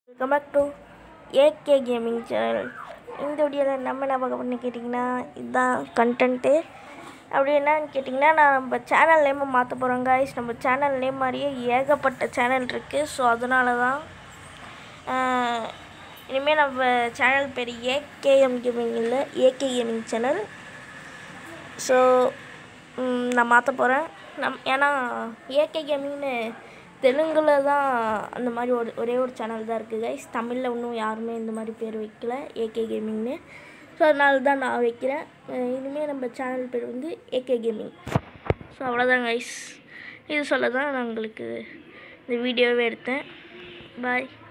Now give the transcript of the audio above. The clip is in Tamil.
welcome back to A K gaming channel இந்த வீடியோவில் நம்ம என்ன பார்க்க பண்ணி கேட்டிங்கன்னா இதுதான் கண்டென்ட்டு அப்படி என்னன்னு கேட்டிங்கன்னா நான் நம்ம சேனல் நேமை மாற்ற போகிறோம் காய்ஸ் நம்ம சேனல் நேம் மாதிரியே ஏகப்பட்ட சேனல் இருக்குது ஸோ அதனால தான் ஆஹ், இனிமேல் நம்ம சேனல் பேர் ஏகேஎம் கேமிங் இல்லை ஏகே கேமிங் சேனல் ஸோ நான் மாற்ற போகிறேன் நம் ஏன்னா ஏகே கேமிங்னு தெலுங்கில் தான் அந்த மாதிரி ஒரு ஒரே ஒரு சேனல் தான் இருக்குது கைஸ் தமிழில் இன்னும் யாருமே இந்த மாதிரி பேர் வைக்கல ஏகே கேமிங்னு ஸோ அதனால தான் நான் வைக்கிறேன் அஹ் இனிமேல் நம்ம சேனல் பேர் வந்து ஏகே கேமிங் ஸோ அவ்வளோதான் கைஸ் இது சொல்ல தான் நான் உங்களுக்கு இந்த வீடியோவே எடுத்தேன் பாய்